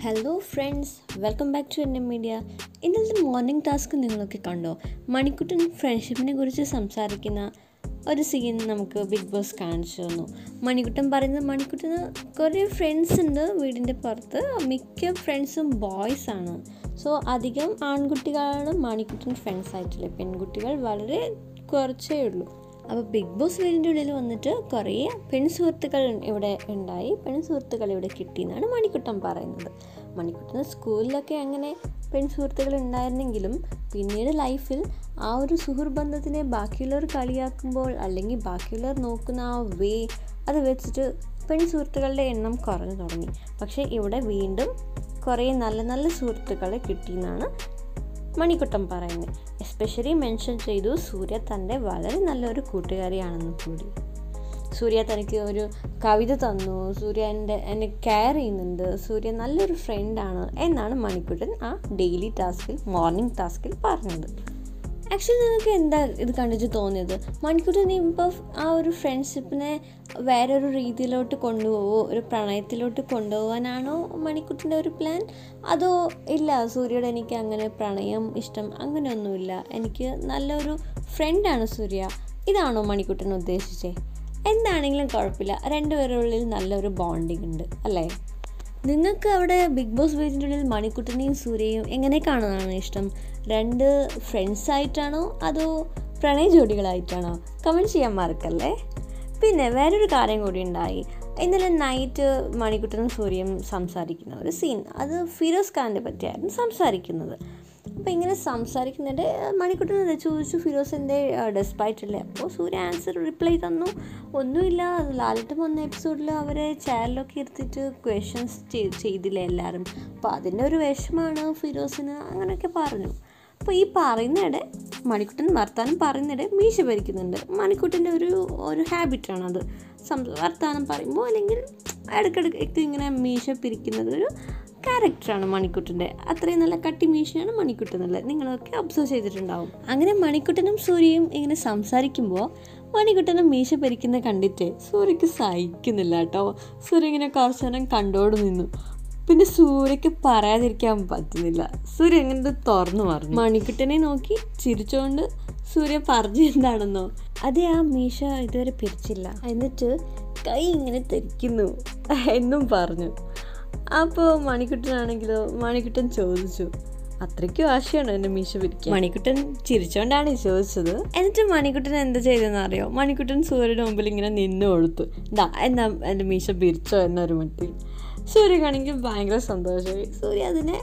hello friends welcome back to N M media ഇന്നലത്തെ morning task നിങ്ങളൊക്കെ കണ്ടോ മണിക്കുട്ടൻ ഫ്രണ്ട്ഷിപ്പിനെ കുറിച്ച് സംസാരിക്കുന്ന ഒരു സീൻ നമുക്ക് ബിഗ് ബോസ് കാണിച്ചു തന്നു മണിക്കുട്ടൻ പറയുന്നത് മണിക്കുട്ടന് കുറേ ഫ്രണ്ട്സ് ഉണ്ട് വീടിൻ്റെ പുറത്ത് മിക്ക ഫ്രണ്ട്സും ബോയ്സ് ആണ് സോ അധികം ആൺകുട്ടികളാണ് മണിക്കുട്ടൻ ഫ്രണ്ട്സ് ആയിട്ടുള്ളത് പെൺകുട്ടികൾ വളരെ കുറച്ചേ ഉള്ളൂ അപ്പോൾ ബിഗ് ബോസ് വീടിൻ്റെ ഉള്ളിൽ വന്നിട്ട് കുറേ പെൺ സുഹൃത്തുക്കൾ ഇവിടെ ഉണ്ടായി പെൺ സുഹൃത്തുക്കൾ ഇവിടെ കിട്ടിയെന്നാണ് മണിക്കുട്ടൻ പറയുന്നത് മണിക്കുട്ടന് സ്കൂളിലൊക്കെ അങ്ങനെ പെൺ സുഹൃത്തുക്കൾ ഉണ്ടായിരുന്നെങ്കിലും പിന്നീട് ലൈഫിൽ ആ ഒരു സുഹൃബന്ധത്തിനെ ബാക്കിയുള്ളവർ കളിയാക്കുമ്പോൾ അല്ലെങ്കിൽ ബാക്കിയുള്ളവർ നോക്കുന്ന ആ വേ അത് വെച്ചിട്ട് പെൺ സുഹൃത്തുക്കളുടെ എണ്ണം കുറഞ്ഞു തുടങ്ങി പക്ഷേ ഇവിടെ വീണ്ടും കുറേ നല്ല നല്ല സുഹൃത്തുക്കളെ കിട്ടിയെന്നാണ് മണിക്കുട്ടൻ പറയുന്നത് എസ്പെഷ്യലി മെൻഷൻ ചെയ്തു സൂര്യ തൻ്റെ വളരെ നല്ലൊരു കൂട്ടുകാരിയാണെന്ന് കൂടി സൂര്യ തനിക്ക് ഒരു കവിത തന്നു സൂര്യ എൻ്റെ എന്നെ കെയർ ചെയ്യുന്നുണ്ട് സൂര്യ നല്ലൊരു ഫ്രണ്ടാണ് എന്നാണ് മണിക്കുട്ടൻ ആ ഡെയിലി ടാസ്കിൽ മോർണിംഗ് ടാസ്കിൽ പറഞ്ഞത് ആക്ച്വലി നിങ്ങൾക്ക് എന്താ ഇത് കണ്ടിട്ട് തോന്നിയത് മണിക്കൂട്ടൻ ഇപ്പോൾ ആ ഒരു ഫ്രണ്ട്ഷിപ്പിനെ വേറൊരു രീതിയിലോട്ട് കൊണ്ടുപോവോ ഒരു പ്രണയത്തിലോട്ട് കൊണ്ടുപോകാനാണോ മണിക്കുട്ടിൻ്റെ ഒരു പ്ലാൻ അതോ ഇല്ല സൂര്യയോട് എനിക്ക് അങ്ങനെ പ്രണയം ഇഷ്ടം അങ്ങനെയൊന്നുമില്ല എനിക്ക് നല്ലൊരു ഫ്രണ്ടാണ് സൂര്യ ഇതാണോ മണിക്കുട്ടൻ ഉദ്ദേശിച്ചേ എന്താണെങ്കിലും കുഴപ്പമില്ല രണ്ടുപേരുടെ ഉള്ളിൽ നല്ലൊരു ബോണ്ടിങ് ഉണ്ട് അല്ലേ നിങ്ങൾക്ക് അവിടെ ബിഗ് ബോസ് വീടിൻ്റെ ഉള്ളിൽ മണിക്കുട്ടനെയും സൂര്യയും എങ്ങനെ കാണാനാണ് ഇഷ്ടം രണ്ട് ഫ്രണ്ട്സ് ആയിട്ടാണോ അതോ പ്രണയ ജോഡികളായിട്ടാണോ കമൻറ്റ് ചെയ്യാൻ മറക്കല്ലേ പിന്നെ വേറൊരു കാര്യം കൂടി ഉണ്ടായി ഇന്നലെ നൈറ്റ് മണിക്കുട്ടനും സൂര്യയും സംസാരിക്കുന്ന ഒരു സീൻ അത് ഫിറോസ് ഖാൻ്റെ പറ്റിയായിരുന്നു സംസാരിക്കുന്നത് അപ്പോൾ ഇങ്ങനെ സംസാരിക്കുന്നുണ്ട് മണിക്കുട്ടൻ ചോദിച്ചു ഫിറോസിൻ്റെ ഡെസ്പായിട്ടല്ലേ അപ്പോൾ സൂര്യ ആൻസർ റിപ്ലൈ തന്നു ഒന്നുമില്ല ലാലട്ടം വന്ന എപ്പിസോഡിൽ അവരെ ചെയറിലൊക്കെ ഇരുത്തിയിട്ട് ക്വസ്റ്റ്യൻസ് ചെയ്തില്ല എല്ലാവരും അപ്പോൾ അതിൻ്റെ ഒരു വിഷമാണ് ഫിറോസിന് അങ്ങനെയൊക്കെ പറഞ്ഞു അപ്പോൾ ഈ പറയുന്നിടെ മണിക്കുട്ടൻ വർത്താനം പറയുന്നിടെ മീശ ഭരിക്കുന്നുണ്ട് മണിക്കുട്ടൻ്റെ ഒരു ഒരു ഹാബിറ്റാണത് സം വർത്താനം പറയുമ്പോൾ അല്ലെങ്കിൽ ഇടയ്ക്കിടയ്ക്ക് ഇങ്ങനെ മീശ പിരിക്കുന്നത് ഒരു ക്യാരക്ടറാണ് മണിക്കുട്ടൻ്റെ അത്രയും നല്ല കട്ടി മീശയാണ് മണിക്കുട്ടനുള്ളത് നിങ്ങളൊക്കെ ഒബ്സർവ് ചെയ്തിട്ടുണ്ടാവും അങ്ങനെ മണിക്കുട്ടനും സൂര്യയും ഇങ്ങനെ സംസാരിക്കുമ്പോൾ മണിക്കുട്ടനും മീശ ഭരിക്കുന്ന കണ്ടിട്ട് സൂര്യക്ക് സഹിക്കുന്നില്ല കേട്ടോ സൂര്യ ഇങ്ങനെ കുറച്ച് നേരം കണ്ടോട് നിന്നു പിന്നെ സൂര്യക്ക് പറയാതിരിക്കാൻ പറ്റുന്നില്ല സൂര്യ എങ്ങനെ തുറന്നു പറഞ്ഞു മണിക്കുട്ടനെ നോക്കി ചിരിച്ചുകൊണ്ട് സൂര്യ പറഞ്ഞു എന്താണെന്നോ അതെ ആ മീശ ഇതുവരെ പിരിച്ചില്ല എന്നിട്ട് കൈ ഇങ്ങനെ തെരിക്കുന്നു എന്നും പറഞ്ഞു അപ്പോൾ മണിക്കുട്ടനാണെങ്കിലോ മണിക്കുട്ടൻ ചോദിച്ചു അത്രയ്ക്കും ആശയാണ് എൻ്റെ മീശ പിരിക്കാൻ മണിക്കുട്ടൻ ചിരിച്ചോണ്ടാണ് ചോദിച്ചത് എന്നിട്ട് മണിക്കുട്ടൻ എന്താ ചെയ്തതെന്ന് അറിയോ മണിക്കുട്ടൻ സൂര്യയുടെ മുമ്പിൽ ഇങ്ങനെ നിന്ന് കൊടുത്തു ഇതാ എന്നാ എൻ്റെ മീശ പിരിച്ചോ എന്നൊരു മട്ടിൽ സൂര്യക്കാണെങ്കിൽ ഭയങ്കര സന്തോഷമായി സൂര്യ അതിനെ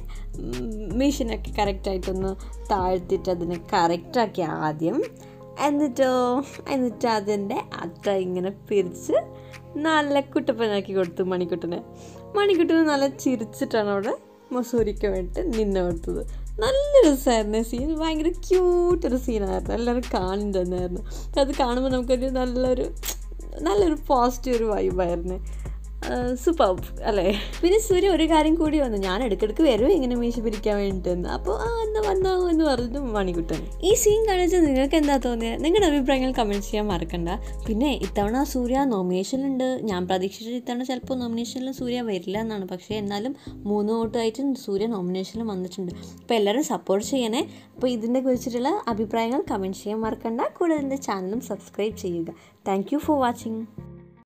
മീശനൊക്കെ കറക്റ്റായിട്ടൊന്ന് താഴ്ത്തിയിട്ട് അതിനെ കറക്റ്റാക്കി ആദ്യം എന്നിട്ടോ എന്നിട്ട് അതിൻ്റെ അത്ര ഇങ്ങനെ പിരിച്ച് നല്ല കുട്ടപ്പനാക്കി കൊടുത്തു മണിക്കുട്ടനെ മണിക്കുട്ടന് നല്ല ചിരിച്ചിട്ടാണ് അവിടെ മസൂരിക്ക് വേണ്ടിയിട്ട് നിന്ന് കൊടുത്തത് നല്ല രസമായിരുന്നു സീൻ ഭയങ്കര ക്യൂട്ടൊരു സീനായിരുന്നു എല്ലാവരും കാണുന്നുണ്ടായിരുന്നു അത് കാണുമ്പോൾ നമുക്കൊരു നല്ലൊരു നല്ലൊരു പോസിറ്റീവ് ഒരു വൈബായിരുന്നു സൂപ്പർ അല്ലേ പിന്നെ സൂര്യ ഒരു കാര്യം കൂടി വന്നു ഞാൻ ഇടയ്ക്കിടയ്ക്ക് വരും ഇങ്ങനെ മീശ പിരിക്കാൻ വേണ്ടിയിട്ടെന്ന് അപ്പോൾ ആ എന്നാ വന്നോ എന്ന് പറഞ്ഞിട്ട് മണിക്കുട്ടൻ ഈ സീൻ കാണിച്ച് നിങ്ങൾക്ക് എന്താ തോന്നിയത് നിങ്ങളുടെ അഭിപ്രായങ്ങൾ കമൻറ്റ് ചെയ്യാൻ മറക്കണ്ട പിന്നെ ഇത്തവണ സൂര്യ നോമിനേഷനിലുണ്ട് ഞാൻ പ്രതീക്ഷിച്ചത് ഇത്തവണ ചിലപ്പോൾ നോമിനേഷനിൽ സൂര്യ വരില്ല എന്നാണ് പക്ഷേ എന്നാലും മൂന്ന് വോട്ടായിട്ട് സൂര്യ നോമിനേഷനിൽ വന്നിട്ടുണ്ട് അപ്പോൾ എല്ലാവരും സപ്പോർട്ട് ചെയ്യണേ അപ്പോൾ ഇതിനെ കുറിച്ചിട്ടുള്ള അഭിപ്രായങ്ങൾ കമൻറ്റ് ചെയ്യാൻ മറക്കണ്ട കൂടെ എൻ്റെ ചാനലും സബ്സ്ക്രൈബ് ചെയ്യുക താങ്ക് യു ഫോർ വാച്ചിങ്